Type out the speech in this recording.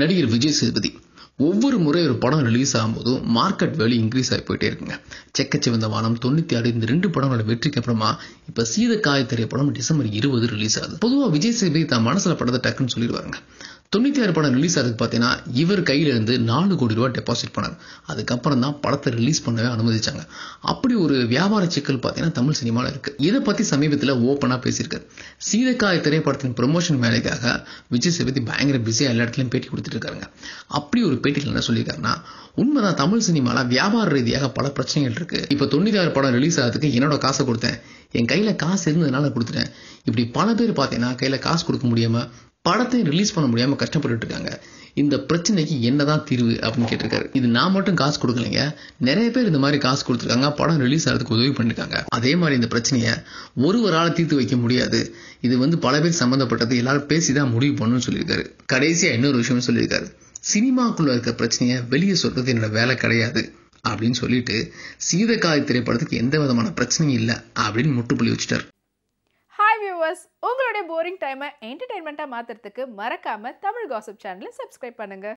நடிகர் விஜய் சேதுபதி ஒவ்வொரு முறை ஒரு படம் ரிலீஸ் ஆகும்போதும் மார்க்கெட் வேல்யூ இன்க்ரீஸ் ஆகி போயிட்டே இருக்குங்க செக்கச்சிவந்த வானம் தொண்ணூத்தி ஆறு இந்த ரெண்டு படங்களோட வெற்றிக்கு அப்புறமா இப்ப சீதக்காய திரைப்படம் டிசம்பர் இருபது ரிலீஸ் ஆகுது பொதுவா விஜய் சேதுபதி தான் மனசுல படத்தை டக்குன்னு சொல்லிடுவாங்க தொண்ணூத்தி ஆறு படம் ரிலீஸ் ஆகுது பார்த்தீங்கன்னா இவர் கையில இருந்து நாலு கோடி ரூபாய் டெபாசிட் பண்ணார் அதுக்கப்புறம் தான் படத்தை ரிலீஸ் பண்ணவே அனுமதிச்சாங்க அப்படி ஒரு வியாபார சிக்கல் பார்த்தீங்கன்னா தமிழ் சினிமாவில் இருக்கு இதை பத்தி சமீபத்தில் ஓப்பனா பேசியிருக்காரு சீதக்காய திரைப்படத்தின் ப்ரொமோஷன் வேலைக்காக விஜய் சேதுபதி பயங்கர பிஸியா எல்லா இடத்துலயும் பேட்டி கொடுத்துட்டு இருக்காருங்க அப்படி ஒரு பேட்டியில் என்ன சொல்லியிருக்காருன்னா உண்மைதான் தமிழ் சினிமால வியாபார ரீதியாக பல பிரச்சனைகள் இருக்கு இப்ப தொண்ணூத்தி ஆறு படம் ரிலீஸ் ஆகிறதுக்கு என்னோட காசை கொடுத்தேன் என் கையில காசு இருந்ததுனால கொடுத்துட்டேன் இப்படி பல பேர் பார்த்தீங்கன்னா கையில காசு கொடுக்க முடியாம படத்தை ரிலீஸ் பண்ண முடியாம கஷ்டப்பட்டு இருக்காங்க இந்த பிரச்சனைக்கு என்னதான் தீர்வு அப்படின்னு கேட்டிருக்காரு இது நான் மட்டும் காசு கொடுக்கலைங்க நிறைய பேர் இந்த மாதிரி காசு கொடுத்துருக்காங்க படம் ரிலீஸ் ஆகிறதுக்கு உதவி பண்ணிருக்காங்க அதே மாதிரி இந்த பிரச்சனையை ஒருவரால் தீர்த்து வைக்க முடியாது இது வந்து பல பேர் சம்பந்தப்பட்டது எல்லாரும் பேசிதான் முடிவு பண்ணணும்னு சொல்லியிருக்காரு கடைசியா இன்னொரு விஷயம் சொல்லியிருக்காரு சினிமாக்குள்ள இருக்க பிரச்சனையை வெளியே சொல்றது என்னோட வேலை கிடையாது அப்படின்னு சொல்லிட்டு சீதக்காய் திரைப்படத்துக்கு எந்த விதமான பிரச்சனையும் இல்லை அப்படின்னு முட்டுப்புள்ளி வச்சுட்டார் ஹாய் வியூவர்ஸ் உங்களுடைய போரிங் டைமை என்டர்டைன்மெண்ட்டாக மாற்றுறதுக்கு மறக்காமல் தமிழ் காசிப் சேனலை சப்ஸ்கிரைப் பண்ணுங்கள்